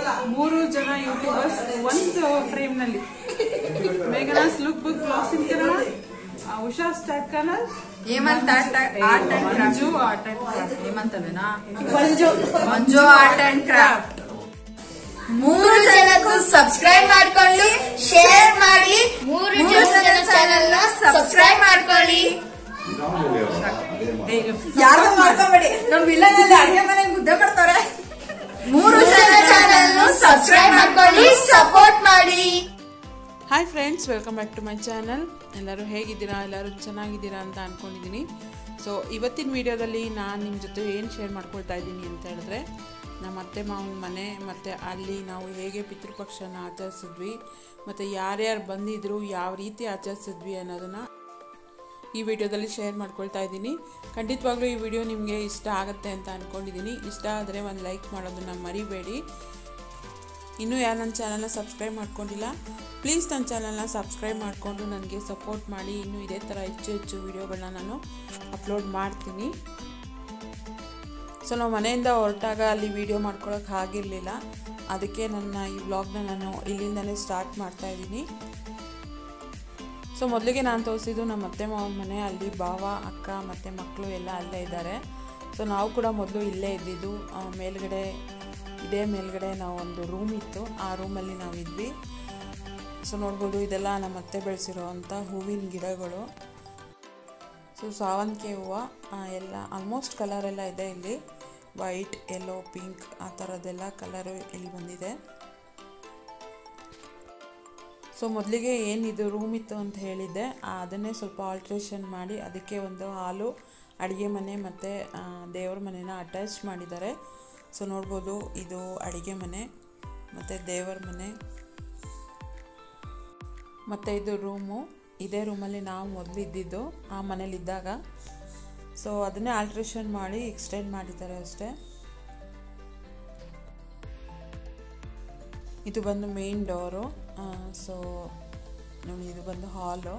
ಮೂರು ಜನ ಯೂಟ್ಯೂಬರ್ಸ್ ಒಂದು ಫ್ರೇಮ್ ನಲ್ಲಿ Meghana's look book vlogging Kannada ಆ, Usha start Kannada Hemant art art and craft Manju art and craft Hemant ಅಲ್ವೇನಾ ಮಂಜು ಆರ್ಟ್ ಅಂಡ್ ಕ್ರಾಫ್ಟ್ ಮೂರು ಜನಕ್ಕೂ ಸಬ್ಸ್ಕ್ರೈಬ್ ಮಾಡ್ಕೊಳ್ಳಿ ಶೇರ್ ಮಾಡಿ ಮೂರು ಜನ ಚಾನೆಲ್ ನ ಸಬ್ಸ್ಕ್ರೈಬ್ ಮಾಡ್ಕೊಳ್ಳಿ ಯಾರು ಮಾಡ್ಕೊಂಬೇಡಿ ನಮ್ ವಿಲ್ಲನಲ್ಲಿ ಅಡಿಗೆ ಮನೆಗೆ ಮುದ್ದೆ ಮಾಡ್ತಾರೆ ಮೂರು ಜನ ಚಾನೆಲ್ ಸಬ್ಸ್ಕ್ರೈಬ್ ಮಾಡ್ಕೊಳ್ಳಿ ಸಪೋರ್ಟ್ ಮಾಡಿ hi friends welcome back to my channel ಎಲ್ಲರೂ ಹೇಗಿದ್ದೀರಾ ಎಲ್ಲರೂ ಚೆನ್ನಾಗಿದ್ದೀರಾ ಅಂತ ಅಂದ್ಕೊಂಡಿದ್ದೀನಿ ಸೊ ಇವತ್ತಿನ ವಿಡಿಯೋದಲ್ಲಿ ನಾನು ನಿಮ್ಮ ಜೊತೆ ಏನು ಶೇರ್ ಮಾಡ್ಕೊಳ್ತಾ ಇದ್ದೀನಿ ಅಂತ ಹೇಳಿದ್ರೆ ನಮ್ಮ ಅತ್ತೆ ಮಾವನ ಮನೆ ಮತ್ತು ಅಲ್ಲಿ ನಾವು ಹೇಗೆ ಪಿತೃಪಕ್ಷನ ಆಚರಿಸಿದ್ವಿ ಮತ್ತು ಯಾರ್ಯಾರು ಬಂದಿದ್ರು ಯಾವ ರೀತಿ ಆಚರಿಸಿದ್ವಿ ಅನ್ನೋದನ್ನು ಈ ವಿಡಿಯೋದಲ್ಲಿ ಶೇರ್ ಮಾಡ್ಕೊಳ್ತಾ ಇದ್ದೀನಿ ಖಂಡಿತವಾಗ್ಲೂ ಈ ವಿಡಿಯೋ ನಿಮಗೆ ಇಷ್ಟ ಆಗುತ್ತೆ ಅಂತ ಅಂದ್ಕೊಂಡಿದ್ದೀನಿ ಇಷ್ಟ ಆದರೆ ಒಂದು ಲೈಕ್ ಮಾಡೋದನ್ನು ಮರಿಬೇಡಿ ಇನ್ನೂ ಯಾರು ನನ್ನ ಚಾನಲ್ನ ಸಬ್ಸ್ಕ್ರೈಬ್ ಮಾಡ್ಕೊಂಡಿಲ್ಲ ಪ್ಲೀಸ್ ನನ್ನ ಚಾನಲ್ನ ಸಬ್ಸ್ಕ್ರೈಬ್ ಮಾಡಿಕೊಂಡು ನನಗೆ ಸಪೋರ್ಟ್ ಮಾಡಿ ಇನ್ನೂ ಇದೇ ಥರ ಹೆಚ್ಚು ಹೆಚ್ಚು ವೀಡಿಯೋಗಳನ್ನ ನಾನು ಅಪ್ಲೋಡ್ ಮಾಡ್ತೀನಿ ಸೊ ನಾವು ಮನೆಯಿಂದ ಹೊರಟಾಗ ಅಲ್ಲಿ ವೀಡಿಯೋ ಮಾಡ್ಕೊಳಕ್ಕೆ ಆಗಿರಲಿಲ್ಲ ಅದಕ್ಕೆ ನನ್ನ ಈ ವ್ಲಾಗ್ನ ನಾನು ಇಲ್ಲಿಂದನೇ ಸ್ಟಾರ್ಟ್ ಮಾಡ್ತಾ ಇದ್ದೀನಿ ಸೊ ಮೊದಲಿಗೆ ನಾನು ತೋರಿಸಿದ್ದು ನಮ್ಮ ಅತ್ತೆ ಮಾವನ ಮನೆ ಅಲ್ಲಿ ಭಾವ ಅಕ್ಕ ಮತ್ತು ಮಕ್ಕಳು ಎಲ್ಲ ಅಲ್ಲೇ ಇದ್ದಾರೆ ಸೊ ನಾವು ಕೂಡ ಮೊದಲು ಇಲ್ಲೇ ಇದ್ದಿದ್ದು ಆ, ಮೇಲ್ಗಡೆ ಇದೇ ಮೇಲ್ಗಡೆ ನಾವು ಒಂದು ರೂಮ್ ಇತ್ತು ಆ ರೂಮಲ್ಲಿ ನಾವು ಇದ್ವಿ ಸೊ ನೋಡ್ಬೋದು ಇದೆಲ್ಲ ನಮ್ಮ ಅತ್ತೆ ಬೆಳೆಸಿರೋ ಅಂಥ ಹೂವಿನ ಗಿಡಗಳು ಸೊ ಸಾವಂತಿಗೆ ಹೂವು ಆ, ಎಲ್ಲ ಆಲ್ಮೋಸ್ಟ್ ಕಲರ್ ಎಲ್ಲ ಇದೆ ಇಲ್ಲಿ ವೈಟ್ ಯೆಲ್ಲೋ ಪಿಂಕ್ ಆ ಥರದ್ದೆಲ್ಲ ಕಲರು ಇಲ್ಲಿ ಬಂದಿದೆ ಸೊ ಮೊದಲಿಗೆ ಏನಿದು ರೂಮ್ ಇತ್ತು ಅಂತ ಹೇಳಿದ್ದೆ ಆ, ಅದನ್ನೇ ಸ್ವಲ್ಪ ಆಲ್ಟ್ರೇಷನ್ ಮಾಡಿ ಅದಕ್ಕೆ ಒಂದು ಹಾಲು ಅಡುಗೆ ಮನೆ ಮತ್ತು ದೇವ್ರ ಮನೆನ ಅಟ್ಯಾಚ್ ಮಾಡಿದ್ದಾರೆ ಸೊ ನೋಡ್ಬೋದು ಇದು ಅಡುಗೆ ಮನೆ ಮತ್ತು ದೇವರ ಮನೆ ಮತ್ತು ಇದು ರೂಮು ಇದೇ ರೂಮಲ್ಲಿ ನಾವು ಮೊದಲು ಇದ್ದಿದ್ದು ಆ ಮನೇಲಿದ್ದಾಗ ಸೊ ಅದನ್ನೇ ಆಲ್ಟ್ರೇಷನ್ ಮಾಡಿ ಎಕ್ಸ್ಟೆಂಡ್ ಮಾಡಿದ್ದಾರೆ ಅಷ್ಟೇ ಇದು ಬಂದು ಮೇನ್ ಡೋರು ಸೊ ನೋಡಿ ಇದು ಬಂದು ಹಾಲು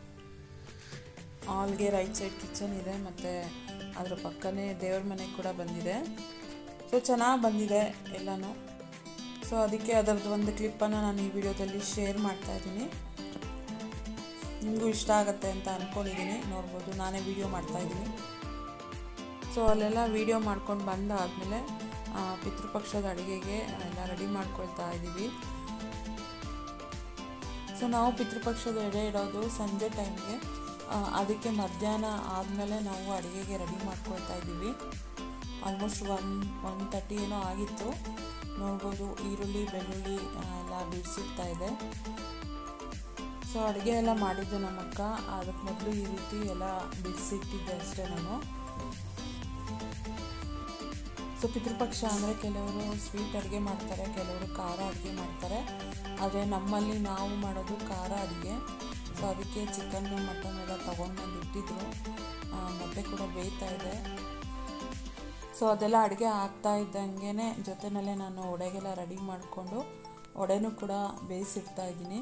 ಹಾಲ್ಗೆ ರೈಟ್ ಸೈಡ್ ಕಿಚನ್ ಇದೆ ಮತ್ತು ಅದ್ರ ಪಕ್ಕನೇ ದೇವ್ರ ಮನೆ ಕೂಡ ಬಂದಿದೆ ಸೊ ಚೆನ್ನಾಗಿ ಬಂದಿದೆ ಎಲ್ಲನೂ ಸೊ ಅದಕ್ಕೆ ಅದರದ್ದು ಒಂದು ಕ್ಲಿಪ್ಪನ್ನು ನಾನು ಈ ವಿಡಿಯೋದಲ್ಲಿ ಶೇರ್ ಮಾಡ್ತಾ ಇದ್ದೀನಿ ನಿಮಗೂ ಇಷ್ಟ ಆಗುತ್ತೆ ಅಂತ ಅಂದ್ಕೊಂಡಿದ್ದೀನಿ ನೋಡ್ಬೋದು ನಾನೇ ವಿಡಿಯೋ ಮಾಡ್ತಾಯಿದ್ದೀನಿ ಸೊ ಅಲ್ಲೆಲ್ಲ ವಿಡಿಯೋ ಮಾಡ್ಕೊಂಡು ಬಂದಾದಮೇಲೆ ಪಿತೃಪಕ್ಷದ ಅಡುಗೆಗೆ ಎಲ್ಲ ರೆಡಿ ಮಾಡ್ಕೊಳ್ತಾ ಇದ್ದೀವಿ ಸೊ ನಾವು ಪಿತೃಪಕ್ಷದ ಎಡೆ ಇಡೋದು ಸಂಜೆ ಟೈಮ್ಗೆ ಅದಕ್ಕೆ ಮಧ್ಯಾಹ್ನ ಆದಮೇಲೆ ನಾವು ಅಡುಗೆಗೆ ರೆಡಿ ಮಾಡ್ಕೊಳ್ತಾ ಇದ್ದೀವಿ ಆಲ್ಮೋಸ್ಟ್ ಒನ್ ಒನ್ ತರ್ಟಿ ಏನೋ ಆಗಿತ್ತು ನೋಡ್ಬೋದು ಈರುಳ್ಳಿ ಬೆಳ್ಳುಳ್ಳಿ ಆ, ಎಲ್ಲ ಬಿಡಿಸಿರ್ತಾ ಇದೆ ಸೊ ಅಡುಗೆ ಎಲ್ಲ ಮಾಡಿದ್ದು ನಮ್ಮ ಅಕ್ಕ ಅದಕ್ಕೆ ಮೊದಲು ಈ ರೀತಿ ಎಲ್ಲ ಬಿಡಿಸಿಟ್ಟಿದ್ದೆ ಅಷ್ಟೇ ನಾನು ಸೊ ಪಿತೃಪಕ್ಷ ಅಂದರೆ ಕೆಲವರು ಸ್ವೀಟ್ ಅಡುಗೆ ಮಾಡ್ತಾರೆ ಕೆಲವರು ಖಾರ ಅಡುಗೆ ಮಾಡ್ತಾರೆ ಆದರೆ ನಮ್ಮಲ್ಲಿ ನಾವು ಮಾಡೋದು ಖಾರ ಅಡುಗೆ ಸೊ ಅದಕ್ಕೆ ಚಿಕನ್ ಮಟನ್ ಎಲ್ಲ ತೊಗೊಂಡು ಬಂದು ಇಟ್ಟಿದ್ರು ಆ, ಮೊಟ್ಟೆ ಕೂಡ ಬೇಯ್ತಾ ಇದೆ ಸೊ ಅದೆಲ್ಲ ಅಡುಗೆ ಆಗ್ತಾ ಇದ್ದಂಗೆ ಜೊತೆನಲ್ಲೇ ನಾನು ಒಡೆಗೆಲ್ಲ ರೆಡಿ ಮಾಡಿಕೊಂಡು ಒಡೆನೂ ಕೂಡ ಬೇಯಿಸಿಡ್ತಾ ಇದ್ದೀನಿ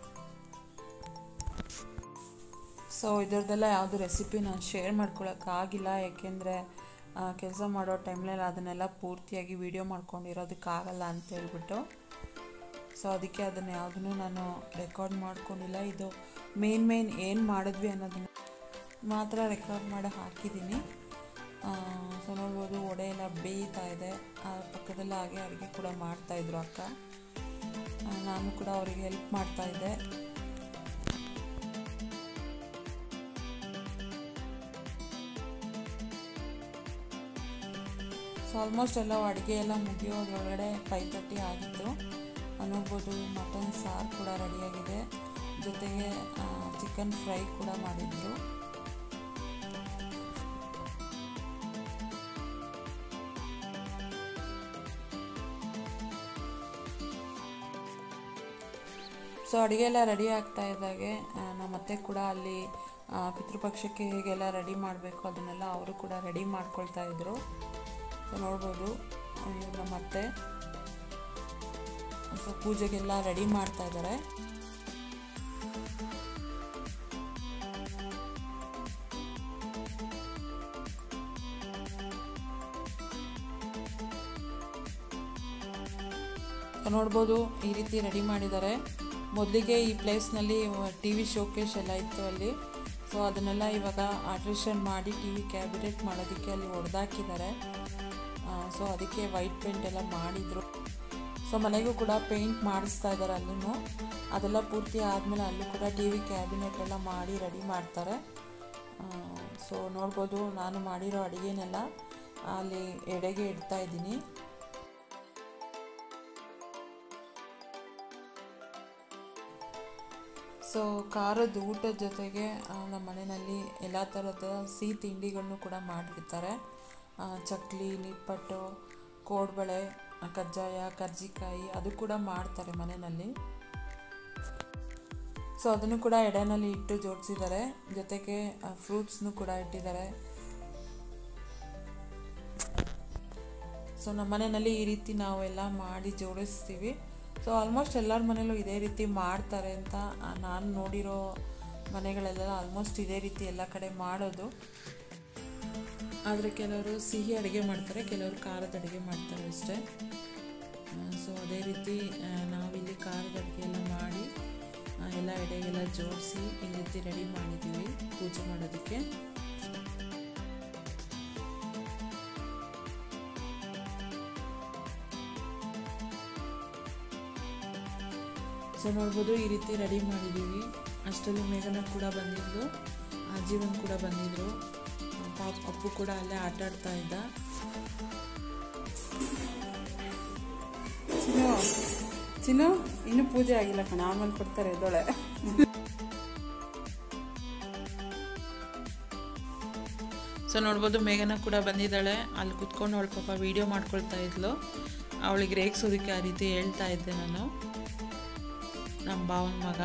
ಸೊ ಇದರದ್ದೆಲ್ಲ ಯಾವುದು ರೆಸಿಪಿ ನಾನು ಶೇರ್ ಮಾಡ್ಕೊಳಕ್ಕಾಗಿಲ್ಲ ಯಾಕೆಂದರೆ ಕೆಲಸ ಮಾಡೋ ಟೈಮ್ನಲ್ಲಿ ಅದನ್ನೆಲ್ಲ ಪೂರ್ತಿಯಾಗಿ ವೀಡಿಯೋ ಮಾಡ್ಕೊಂಡಿರೋದಕ್ಕಾಗಲ್ಲ ಅಂತ ಹೇಳ್ಬಿಟ್ಟು ಸೊ ಅದಕ್ಕೆ ಅದನ್ನು ಯಾವುದನ್ನು ನಾನು ರೆಕಾರ್ಡ್ ಮಾಡ್ಕೊಂಡಿಲ್ಲ ಇದು ಮೇನ್ ಮೇನ್ ಏನು ಮಾಡಿದ್ವಿ ಅನ್ನೋದನ್ನ ಮಾತ್ರ ರೆಕಾರ್ಡ್ ಮಾಡಿ ಹಾಕಿದ್ದೀನಿ ಸೊ ನೋಡ್ಬೋದು ಒಡೆ ಎಲ್ಲ ಬೇಯ್ತಾ ಇದೆ ಆ ಪಕ್ಕದಲ್ಲ ಹಾಗೆ ಅಡುಗೆ ಕೂಡ ಮಾಡ್ತಾಯಿದ್ರು ಅಕ್ಕ ಆ, ನಾನು ಕೂಡ ಅವರಿಗೆ ಹೆಲ್ಪ್ ಮಾಡ್ತಾ ಇದ್ದೆ ಸೊ ಆಲ್ಮೋಸ್ಟ್ ಎಲ್ಲ ಅಡುಗೆ ಎಲ್ಲ ಮುಗಿಯೋದ್ರೊಳಗಡೆ ಫೈವ್ ತರ್ಟಿ ಆಗಿತ್ತು ಆ, ನೋಡ್ಬೋದು ಮಟನ್ ಸಾರು ಕೂಡ ರೆಡಿಯಾಗಿದೆ ಜೊತೆಗೆ ಚಿಕನ್ ಫ್ರೈ ಕೂಡ ಮಾಡಿದ್ರು ಸೊ ಅಡುಗೆ ಎಲ್ಲ ರೆಡಿ ಆಗ್ತಾ ಇದ್ದಾಗೆ ಆ, ನಮ್ಮ ಅತ್ತೆ ಕೂಡ ಅಲ್ಲಿ ಆ, ಪಿತೃಪಕ್ಷಕ್ಕೆ ಹೇಗೆಲ್ಲ ರೆಡಿ ಮಾಡಬೇಕು ಅದನ್ನೆಲ್ಲ ಅವರು ಕೂಡ ರೆಡಿ ಮಾಡ್ಕೊಳ್ತಾ ಇದ್ರು ಸೊ ನೋಡ್ಬೋದು ಇವ್ರು ನಮ್ಮ ಅತ್ತೆ ಸೊ ಪೂಜೆಗೆಲ್ಲ ರೆಡಿ ಮಾಡ್ತಾ ಇದ್ದಾರೆ ನೋಡ್ಬೋದು ಈ ರೀತಿ ರೆಡಿ ಮಾಡಿದ್ದಾರೆ ಮೊದಲಿಗೆ ಈ ಪ್ಲೇಸ್ನಲ್ಲಿ ಟಿ ವಿ ಶೋಕೇಶ್ ಎಲ್ಲ ಇತ್ತು ಅಲ್ಲಿ ಸೊ ಅದನ್ನೆಲ್ಲ ಇವಾಗ ಆಲ್ಟ್ರೇಷನ್ ಮಾಡಿ ಟಿ ವಿ ಕ್ಯಾಬಿನೆಟ್ ಮಾಡೋದಕ್ಕೆ ಅಲ್ಲಿ ಹೊಡೆದಾಕಿದ್ದಾರೆ ಸೊ ಅದಕ್ಕೆ ವೈಟ್ ಪೇಂಟ್ ಎಲ್ಲ ಮಾಡಿದರು ಸೊ ಮನೆಗೂ ಕೂಡ ಪೇಂಟ್ ಮಾಡಿಸ್ತಾ ಇದ್ದಾರೆ ಅಲ್ಲೂ ಅದೆಲ್ಲ ಪೂರ್ತಿ ಆದಮೇಲೆ ಅಲ್ಲೂ ಕೂಡ ಟಿ ವಿ ಕ್ಯಾಬಿನೆಟ್ ಎಲ್ಲ ಮಾಡಿ ರೆಡಿ ಮಾಡ್ತಾರೆ ಸೊ ನೋಡ್ಬೋದು ನಾನು ಮಾಡಿರೋ ಅಡುಗೆನೆಲ್ಲ ಅಲ್ಲಿ ಎಡೆಗೆ ಇಡ್ತಾ ಇದ್ದೀನಿ ಸೊ ಖಾರದ ಊಟದ ಜೊತೆಗೆ ಆ, ನಮ್ಮ ಮನೆಯಲ್ಲಿ ಎಲ್ಲ ಥರದ ಸಿಹಿ ತಿಂಡಿಗಳನ್ನು ಕೂಡ ಮಾಡಿರ್ತಾರೆ ಆ, ಚಕ್ಲಿ ನಿಪ್ಪಟ್ಟು ಕೋಡ್ಬಳೆ ಆ, ಕಜ್ಜಾಯ ಕರ್ಜಿಕಾಯಿ ಅದು ಕೂಡ ಮಾಡ್ತಾರೆ ಮನೆಯಲ್ಲಿ ಸೊ ಅದನ್ನು ಕೂಡ ಎಡೆನಲ್ಲಿ ಇಟ್ಟು ಜೋಡಿಸಿದ್ದಾರೆ ಜೊತೆಗೆ ಫ್ರೂಟ್ಸ್ನು ಕೂಡ ಇಟ್ಟಿದ್ದಾರೆ ಸೊ ನಮ್ಮ ಮನೆಯಲ್ಲಿ ಈ ರೀತಿ ನಾವೆಲ್ಲ ಮಾಡಿ ಜೋಡಿಸ್ತೀವಿ ಸೊ ಆಲ್ಮೋಸ್ಟ್ ಎಲ್ಲರ ಮನೇಲೂ ಇದೇ ರೀತಿ ಮಾಡ್ತಾರೆ ಅಂತ ಆ, ನಾನು ನೋಡಿರೋ ಮನೆಗಳೆಲ್ಲ ಆಲ್ಮೋಸ್ಟ್ ಇದೇ ರೀತಿ ಎಲ್ಲ ಕಡೆ ಮಾಡೋದು ಆದರೆ ಕೆಲವರು ಸಿಹಿ ಅಡುಗೆ ಮಾಡ್ತಾರೆ ಕೆಲವರು ಖಾರದ ಅಡುಗೆ ಮಾಡ್ತಾರೆ ಅಷ್ಟೇ ಸೊ ಅದೇ ರೀತಿ ಆ, ನಾವಿಲ್ಲಿ ಖಾರದ ಅಡುಗೆ ಎಲ್ಲ ಮಾಡಿ ಆ, ಎಲ್ಲ ಎಡೆಗೆಲ್ಲ ಜೋಡಿಸಿ ಈ ರೀತಿ ರೆಡಿ ಮಾಡಿದ್ದೀವಿ ಪೂಜೆ ಮಾಡೋದಕ್ಕೆ ಸೊ ನೋಡ್ಬೋದು ಈ ರೀತಿ ರೆಡಿ ಮಾಡಿದ್ದೀವಿ ಅಷ್ಟರಲ್ಲಿ ಮೇಘನ ಕೂಡ ಬಂದಿದ್ದು ಜೀವನ್ ಕೂಡ ಬಂದಿದ್ರು ಆ, ಪಾಪ ಅಪ್ಪು ಕೂಡ ಅಲ್ಲೇ ಆಟ ಆಡ್ತಾ ಇದ್ದ ಚಿನ್ನು ಚಿನ್ನು ಇನ್ನೂ ಪೂಜೆ ಆಗಿಲ್ಲ ಕಣ ಆಮೇಲೆ ಕೊಡ್ತಾರೆ ಎದ್ದೊಳೆ ಸೊ ನೋಡ್ಬೋದು ಮೇಘನ ಕೂಡ ಬಂದಿದ್ದಾಳೆ ಅಲ್ಲಿ ಕುತ್ಕೊಂಡು ಅವಳು ಪಾಪ ವಿಡಿಯೋ ಮಾಡ್ಕೊಳ್ತಾ ಇದ್ಲು ಅವಳಿಗೆ ರೇಗಿಸೋದಕ್ಕೆ ಆ ರೀತಿ ಹೇಳ್ತಾ ಇದ್ದೆ ನಾನು ನಮ್ಮ ಭಾವನ ಮಗ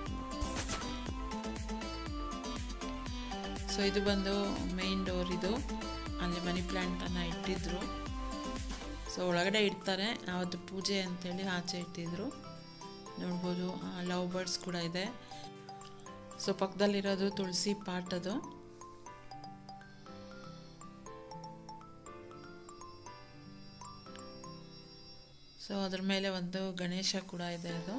ಸೊ ಇದು ಬಂದು ಮೇನ್ ಡೋರ್ ಇದು ಅಲ್ಲಿ ಮನಿ ಪ್ಲ್ಯಾಂಟನ್ನು ಇಟ್ಟಿದ್ರು ಸೊ ಒಳಗಡೆ ಇಡ್ತಾರೆ ಅವತ್ತು ಪೂಜೆ ಅಂತೇಳಿ ಆಚೆ ಇಟ್ಟಿದ್ರು ನೋಡ್ಬೋದು ಲವ್ ಬರ್ಡ್ಸ್ ಕೂಡ ಇದೆ ಸೊ ಪಕ್ಕದಲ್ಲಿರೋದು ತುಳಸಿ ಪಾಟ್ ಅದು ಸೊ ಅದ್ರ ಮೇಲೆ ಒಂದು ಗಣೇಶ ಕೂಡ ಇದೆ ಅದು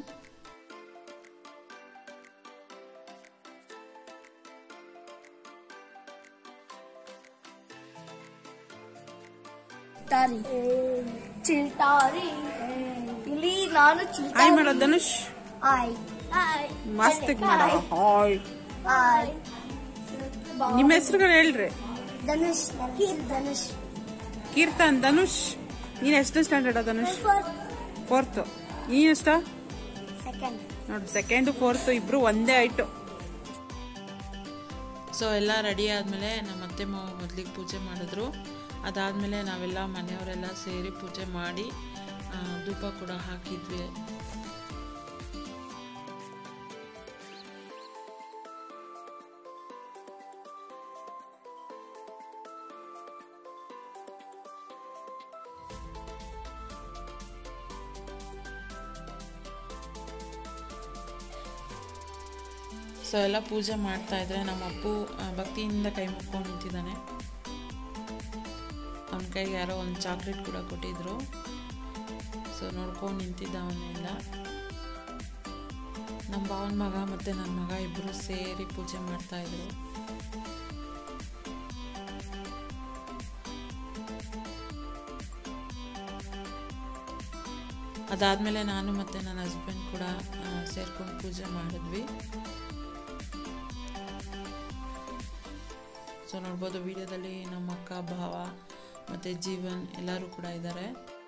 ಚಿಲ್ತಾರಿ ಚಿಲ್ತಾರಿ ಇಲ್ಲಿ ನಾನು ಹಾಯ್ ಚಿಲ್ತಾರಿ ಮಾಡೋ ಧನುಷ್ ಹಾಯ್ ಹಾಯ್ ಮಸ್ತ್ ಮಾಡೋ ಹಾಯ್ ಹಾಯ್ ನಿಮ್ಮ ಹೆಸರುಗಳು ಹೇಳ್ರಿ ಧನುಷ್ ಕೀರ್ ಧನುಷ್ ಕೀರ್ತನ್ ಧನುಷ್ ನೀನು ಎಷ್ಟು ಸ್ಟ್ಯಾಂಡರ್ಡ್ ಧನುಷ್ ಫೋರ್ತು ನೀನು ಎಷ್ಟ ಸೆಕೆಂಡ್ ನೋಡು ಸೆಕೆಂಡು ಫೋರ್ತು ಇಬ್ರು ಒಂದೇ ಆಯ್ತು ಸೊ ಎಲ್ಲ ರೆಡಿ ಆದಮೇಲೆ ನಮ್ಮ ಅತ್ತೆ ಮಾವ ಮೊದಲಿಗೆ ಪೂಜೆ ಮಾಡಿದ್ರು ಅದಾದಮೇಲೆ ನಾವೆಲ್ಲ ಮನೆಯವರೆಲ್ಲ ಸೇರಿ ಪೂಜೆ ಮಾಡಿ ಆ, ಧೂಪ ಕೂಡ ಹಾಕಿದ್ವಿ ಸೊ ಎಲ್ಲ ಪೂಜೆ ಮಾಡ್ತಾ ಇದ್ರೆ ನಮ್ಮ ಅಪ್ಪು ಆ, ಭಕ್ತಿಯಿಂದ ಕೈ ಮುಕ್ಕೊಂಡು ನಿಂತಿದ್ದಾನೆ ಅವನ ಕೈಗೆ ಯಾರೋ ಒಂದು ಚಾಕ್ಲೇಟ್ ಕೂಡ ಕೊಟ್ಟಿದ್ರು ಸೊ ನೋಡ್ಕೊಂಡು ನಿಂತಿದ್ದ ಅವನ್ನೆಲ್ಲ ನಮ್ಮ ಭಾವನ ಮಗ ಮತ್ತು ನನ್ನ ಮಗ ಇಬ್ಬರು ಸೇರಿ ಪೂಜೆ ಮಾಡ್ತಾ ಇದ್ರು ಅದಾದಮೇಲೆ ನಾನು ಮತ್ತು ನನ್ನ ಹಸ್ಬೆಂಡ್ ಕೂಡ ಸೇರ್ಕೊಂಡು ಪೂಜೆ ಮಾಡಿದ್ವಿ ಸೊ ನೋಡ್ಬೋದು ವಿಡಿಯೋದಲ್ಲಿ ನಮ್ಮ ಅಕ್ಕ ಭಾವ ಮತ್ತು ಜೀವನ್ ಎಲ್ಲರೂ ಕೂಡ ಇದ್ದಾರೆ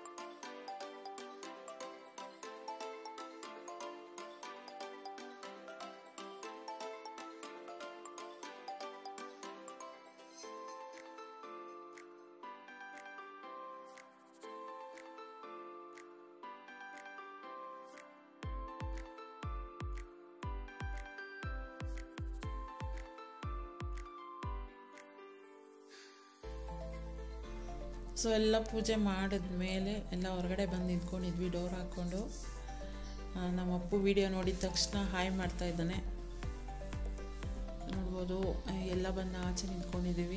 ಸೊ ಎಲ್ಲ ಪೂಜೆ ಮಾಡಿದ್ಮೇಲೆ ಎಲ್ಲ ಹೊರಗಡೆ ಬಂದು ನಿಂತ್ಕೊಂಡಿದ್ವಿ ಡೋರ್ ಹಾಕ್ಕೊಂಡು ಆ, ನಮ್ಮ ಅಪ್ಪು ವಿಡಿಯೋ ನೋಡಿದ ತಕ್ಷಣ ಹಾಯ್ ಮಾಡ್ತಾ ಇದ್ದಾನೆ ನೋಡ್ಬೋದು ಆ, ಎಲ್ಲ ಬಂದು ಆಚೆ ನಿಂತ್ಕೊಂಡಿದ್ದೀವಿ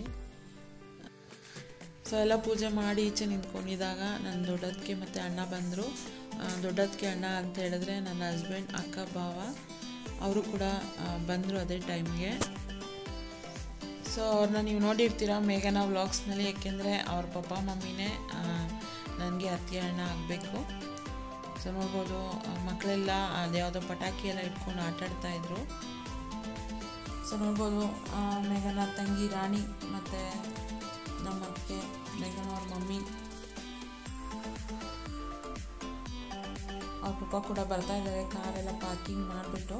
ಸೊ ಎಲ್ಲ ಪೂಜೆ ಮಾಡಿ ಈಚೆ ನಿಂತ್ಕೊಂಡಿದ್ದಾಗ ನನ್ನ ದೊಡ್ಡದಕ್ಕೆ ಮತ್ತು ಅಣ್ಣ ಬಂದರು ದೊಡ್ಡದಕ್ಕೆ ಅಣ್ಣ ಅಂತ ಹೇಳಿದ್ರೆ ನನ್ನ ಹಸ್ಬೆಂಡ್ ಅಕ್ಕ ಭಾವ ಅವರು ಕೂಡ ಬಂದರು ಅದೇ ಟೈಮ್ಗೆ ಸೊ ಅವ್ರನ್ನ ನೀವು ನೋಡಿರ್ತೀರ ಮೇಘನಾ ವ್ಲಾಗ್ಸ್ನಲ್ಲಿ ಯಾಕೆಂದರೆ ಅವ್ರ ಪಪ್ಪ ಮಮ್ಮಿನೇ ನನಗೆ ಅತ್ತೆ ಅಣ್ಣ ಆಗಬೇಕು ಸೊ ನೋಡ್ಬೋದು ಆ, ಮಕ್ಕಳೆಲ್ಲ ಅದ್ಯಾವುದೋ ಪಟಾಕಿ ಎಲ್ಲ ಇಟ್ಕೊಂಡು ಆಟಾಡ್ತಾ ಇದ್ರು ಸೊ ನೋಡ್ಬೋದು ಆ, ಮೇಘನ ತಂಗಿ ರಾಣಿ ಮತ್ತು ನಮ್ಮ ಅತ್ತೆ ಮೇಘನ ಅವ್ರ ಮಮ್ಮಿ ಅವ್ರ ಪಪ್ಪ ಕೂಡ ಬರ್ತಾ ಇದ್ದಾರೆ ಕಾರೆಲ್ಲ ಪಾರ್ಕಿಂಗ್ ಮಾಡಿಬಿಟ್ಟು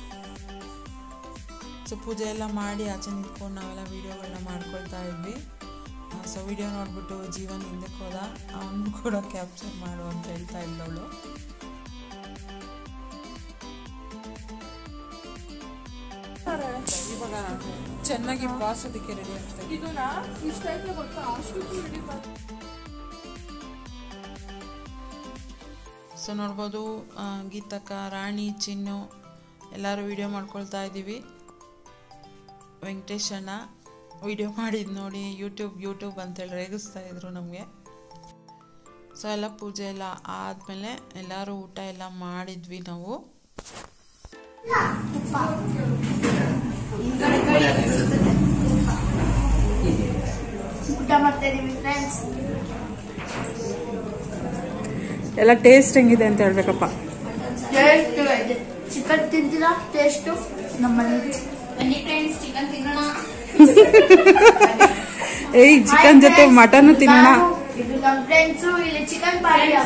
ಸೊ ಪೂಜೆ ಎಲ್ಲ ಮಾಡಿ ಆಚೆ ನಿಂತ್ಕೊಂಡು ನಾವೆಲ್ಲ ವೀಡಿಯೋಗಳನ್ನ ಮಾಡ್ಕೊಳ್ತಾ ಇದ್ವಿ ಸೊ ವಿಡಿಯೋ ನೋಡ್ಬಿಟ್ಟು ಜೀವನ್ ಹಿಂದಕ್ಕೆ ಹೋದ ಅವನು ಕೂಡ ಕ್ಯಾಪ್ಚರ್ ಮಾಡು ಅಂತ ಹೇಳ್ತಾ ಇದ್ದವಳು ಇವಾಗ ಚೆನ್ನಾಗಿ ಬಾಸೋದಕ್ಕೆ ರೆಡಿ ಆಗ್ತದೆ ಇದನ್ನ ಇಷ್ಟೈತೆ ಗೊತ್ತಾ ಅಷ್ಟು ರೆಡಿ ಸೊ ನೋಡ್ಬೋದು ಆ, ಗೀತಕ್ಕ ರಾಣಿ ಚಿನ್ನು ಎಲ್ಲರೂ ವಿಡಿಯೋ ಮಾಡ್ಕೊಳ್ತಾ ಇದ್ದೀವಿ ವೆಂಕಟೇಶ್ ಅಣ್ಣ ವಿಡಿಯೋ ಮಾಡಿದ್ದು ನೋಡಿ ಯೂಟ್ಯೂಬ್ ಯೂಟ್ಯೂಬ್ ಅಂತೇಳಿ ರೇಗಿಸ್ತಾ ಇದ್ರು ನಮಗೆ ಸೊ ಎಲ್ಲ ಪೂಜೆ ಎಲ್ಲ ಆದಮೇಲೆ ಎಲ್ಲರೂ ಊಟ ಎಲ್ಲ ಮಾಡಿದ್ವಿ ನಾವು ಊಟ ಮಾಡ್ತಾ ಇದೀವಿ ಫ್ರೆಂಡ್ಸ್ ಎಲ್ಲ ಟೇಸ್ಟ್ ಹೆಂಗಿದೆ ಅಂತ ಹೇಳ್ಬೇಕಪ್ಪ ಟೇಸ್ಟ್ ಇದೆ ಚಿಕನ್ ತಿಂತೀರಾ ಟೇಸ್ಟು ನಮ್ಮಲ್ಲಿ ಬನ್ನಿ ಫ್ರೆಂಡ್ಸ್ ಚಿಕನ್ ತಿನ್ನೋಣ ಏಯ್ ಚಿಕನ್ ಜೊತೆ ಮಟನ್ ತಿನ್ನೋಣ ನಾನು, ಇದು ನಮ್ಮ ಫ್ರೆಂಡ್ಸು ಇಲ್ಲಿ ಚಿಕನ್ ಪಾರ್ಟಿ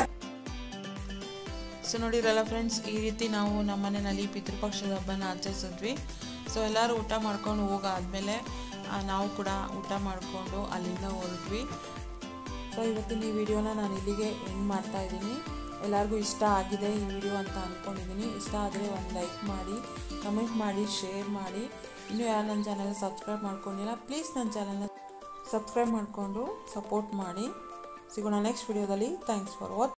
ಸೊ ನೋಡಿರಲ್ಲ ಫ್ರೆಂಡ್ಸ್ ಈ ರೀತಿ ನಾವು ನಮ್ಮ ಮನೆಯಲ್ಲಿ ಪಿತೃಪಕ್ಷದ ಹಬ್ಬನ ಆಚರಿಸಿದ್ವಿ ಸೊ ಎಲ್ಲರೂ ಊಟ ಮಾಡ್ಕೊಂಡು ಹೋಗಾದ್ಮೇಲೆ ಆ, ನಾವು ಕೂಡ ಊಟ ಮಾಡಿಕೊಂಡು ಅಲ್ಲಿಂದ ಹೊರಟ್ವಿ ಸೊ ಇವತ್ತಿನ ಈ ವಿಡಿಯೋನ ನಾನು ಇಲ್ಲಿಗೆ ಎಂಡ್ ಮಾಡ್ತಾ ಇದ್ದೀನಿ ಎಲ್ಲರಿಗೂ ಇಷ್ಟ ಆಗಿದೆ ಈ ವಿಡಿಯೋ ಅಂತ ಅಂದ್ಕೊಂಡಿದ್ದೀನಿ ಇಷ್ಟ ಆದರೆ ಒಂದು ಲೈಕ್ ಮಾಡಿ ಕಮೆಂಟ್ ಮಾಡಿ ಶೇರ್ ಮಾಡಿ ಇನ್ನೂ ಯಾರು ನನ್ನ ಚಾನಲ್ ಸಬ್ಸ್ಕ್ರೈಬ್ ಮಾಡ್ಕೊಂಡಿಲ್ಲ ಪ್ಲೀಸ್ ನನ್ನ ಚಾನಲ್ನ ಸಬ್ಸ್ಕ್ರೈಬ್ ಮಾಡಿಕೊಂಡು ಸಪೋರ್ಟ್ ಮಾಡಿ ಸಿಗೋಣ ನೆಕ್ಸ್ಟ್ ವಿಡಿಯೋದಲ್ಲಿ ಥ್ಯಾಂಕ್ಸ್ ಫಾರ್ ವಾಚ್